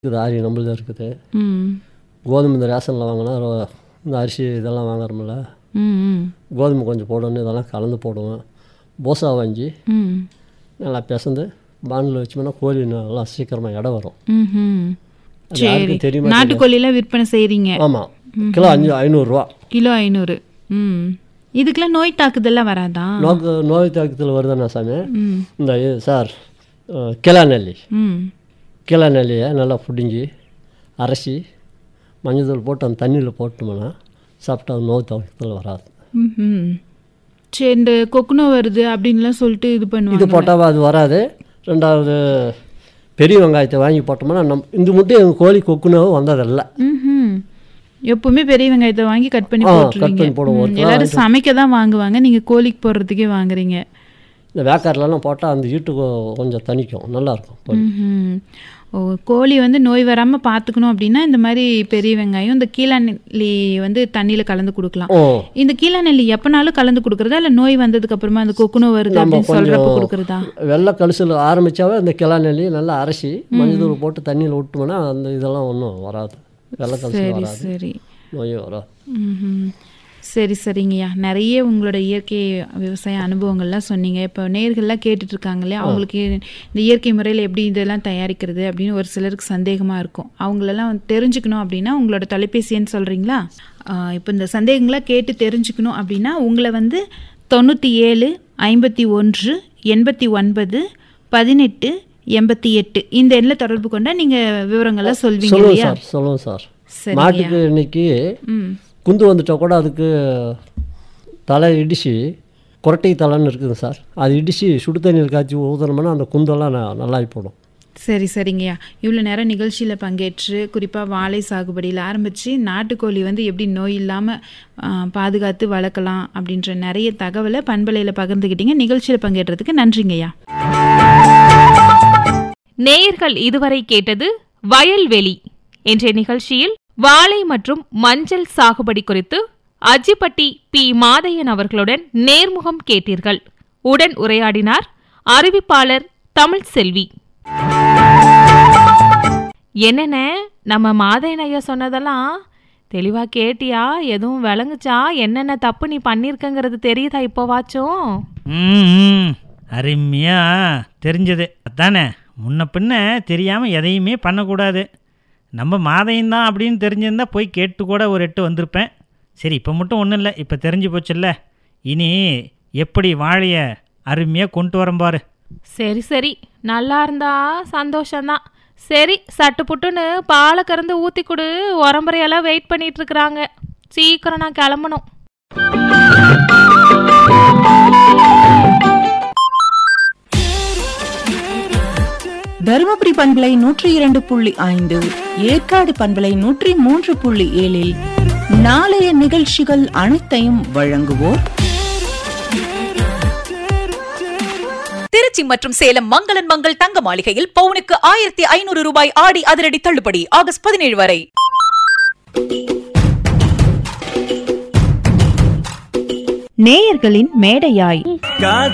இருக்குது ஆரி நம்மளது இருக்குது ம் கோதுமை இந்த ரேஷனில் வாங்கினா ரொ- இந்த அரிசி இதெல்லாம் வாங்குறோம்ல ம் ம் கோதுமை கொஞ்சம் போடணும் இதெல்லாம் கலந்து போடுவேன் போசா வாங்கி ம் நல்லா பிசைந்து பானில் வச்சோம்னா கோழி நல்லா சீக்கிரமாக இடம் வரும் ம்ஹும். அது சரி யாருக்கும் தெரியுமா நாட்டுக்கோழிலாம் விற்பனை செய்கிறீங்க ஆமாம் கிலோ அஞ்சு ஐநூறுரூவா கிலோ ஐநூறு ம் இதுக்கெல்லாம் நோய் தாக்குதல்லாம் வராதா நோக்கு நோய் தாக்கத்தில் வருதுண்ணா சாமி ம் இந்த இது சார் அஹ், கிலா நெல்லி ம் கிலா நெல்லியை நல்லா பிடுங்கி அரைச்சி மஞ்சள் போட்டு அந்த தண்ணியில் போட்டோம்னா சாப்பிட்டா அது நோய் தாக்கத்தில் வராது ம்ஹும். சரி இந்த கொக்குனோ வருது அப்படின்லாம் சொல்லிட்டு இது இது பண்ணுவாங்க போட்டால் அது வராது ரெண்டாவது பெரிய வெங்காயத்தை வாங்கி போட்டோம்னா நம் இந்த மட்டும் எங்கள் கோழி கொக்குனோ வந்ததில்லை ம்ஹும். எப்பவுமே பெரிய வெங்காயத்தை வாங்கி கட் பண்ணி ஆ, போட்டுருவீங்க cut பண்ணி போடுவோம். ம், ஒரு கிலோ எல்லாரும் சமைக்க தான் வாங்குவாங்க நீங்க கோழிக்கு போடுறதுக்கே வாங்குறீங்க இந்த வேக்காரிலலாம் போட்டால் அந்த ஈட்டு கொ- கொஞ்சம் தணிக்கும் நல்லாயிருக்கும் கோழி ம்ஹும். ஓ கோழி வந்து நோய் வராம பார்த்துக்கணும் அப்படின்னா இந்த மாதிரி பெரிய வெங்காயம் இந்த கீழாநெல்லி வந்து தண்ணியில கலந்து கொடுக்கலாம் ஓ இந்த கீழாநெல்லி எப்பனாலும் கலந்து கொடுக்கறதா இல்ல நோய் வந்ததுக்கு அப்புறமா அந்த கொக்குனோ வருது நம்ம அப்படின்னு சொல்றப்ப கொஞ்சம் கொடுக்கறதா வெள்ளை கழுசில் ஆரம்பித்தாவே அந்த கிளா நெல்லி நல்லா அரைச்சி மஞ்சள் போட்டு தண்ணியில் விட்டோம்னா அந்த இதெல்லாம் ஒன்றும் வராது வெள்ளை கழுசில் சரி வராது சரி நோயே வராது ம்ஹும். சரி சரிங்கய்யா நிறைய உங்களோட இயற்கை விவசாய அனுபவங்கள்லாம் சொன்னீங்க இப்போ நேர்கள்லாம் கேட்டுட்டு இருக்காங்களே அவங்களுக்கு இந்த இயற்கை முறையில் எப்படி இதெல்லாம் தயாரிக்கிறது அப்படின்னு ஒரு சிலருக்கு சந்தேகமாக இருக்கும் அவங்களெல்லாம் வந்து தெரிஞ்சுக்கணும் அப்படின்னா உங்களோட தொலைபேசி எண் சொல்கிறீங்களா இப்போ இந்த சந்தேகங்களாக கேட்டு தெரிஞ்சுக்கணும் அப்படின்னா உங்களை வந்து தொண்ணூற்றி ஏழு ஐம்பத்தி ஒன்று எண்பத்தி ஒன்பது பதினெட்டு எண்பத்தி எட்டு இந்த எண்ணில் தொடர்பு கொண்டா நீங்கள் விவரங்கள்லாம் சொல்வீங்க சொல்லுவோம் இல்லையா சார் சொல்லுவோம் சார் சரிங்கய்யா மாட்டுக்கு இன்னைக்கு ம் குந்து வந்துட்டா கூட அதுக்கு தலை இடித்து குரட்டை தலைன்னு இருக்குதுங்க சார் அது இடித்து சுடு தண்ணியில் காய்ச்சி ஊற்றுனோம்னா அந்த குந்தெல்லாம் ந- நல்லாகி போடும் சரி சரிங்கய்யா இவ்வளோ நேரம் நிகழ்ச்சியில் பங்கேற்று குறிப்பாக வாழை சாகுபடியில் ஆரம்பித்து நாட்டுக்கோழி வந்து எப்படி நோய் இல்லாமல் பாதுகாத்து வளர்க்கலாம் அப்படின்ற நிறைய தகவலை பண்பலையில் பகிர்ந்துக்கிட்டீங்க நிகழ்ச்சியில் பங்கேற்றதுக்கு நன்றிங்கய்யா நேயர்கள் இதுவரை கேட்டது வயல்வெளி என்ற நிகழ்ச்சியில் வாழை மற்றும் மஞ்சள் சாகுபடி குறித்து அஜிப்பட்டி பி மாதையன் அவர்களுடன் நேர்முகம் கேட்டீர்கள் உடன் உரையாடினார் அறிவிப்பாளர் தமிழ் செல்வி என்னென்ன நம்ம மாதையன் ஐயா சொன்னதெல்லாம் தெளிவா கேட்டியா எதுவும் விளங்குச்சா என்னென்ன தப்பு நீ பண்ணிருக்கங்கிறது தெரியுதா இப்போவாச்சும் ம் ம். அருமையா தெரிஞ்சது அதானே முன்ன பின்ன தெரியாமல் எதையுமே பண்ணக்கூடாது நம்ம மாதையும் தான் அப்படின்னு தெரிஞ்சிருந்தா போய் கேட்டு கூட ஒரு எட்டு வந்திருப்பேன் சரி இப்போ மட்டும் ஒன்றும் இல்லை இப்போ தெரிஞ்சு போச்சுல்ல இனி எப்படி வாழைய அருமையாக கொண்டு வரேன் பாரு சரி சரி நல்லா இருந்தா சந்தோஷம்தான் சரி சட்டு புட்டுன்னு பாலை கறந்து ஊத்தி கொடு உரம்பரையெல்லாம் வெயிட் பண்ணிட்டு இருக்கிறாங்க சீக்கிரம் நான் கிளம்பணும் தருமபுரி பண்பலை நூற்றி இரண்டு புள்ளி ஐந்து ஏற்காடு பண்பலை நூற்றி மூன்று புள்ளி ஏழில் நாளைய நிகழ்ச்சிகள் அனைத்தையும் வழங்குவோர் திருச்சி மற்றும் சேலம் மங்களன் மங்கள் தங்க மாளிகையில் பவுனுக்கு ஆயிரத்தி ஐநூறு ரூபாய் ஆடி அதிரடி தள்ளுபடி ஆகஸ்ட் பதினேழு வரை நேயர்களின் மேடையாய்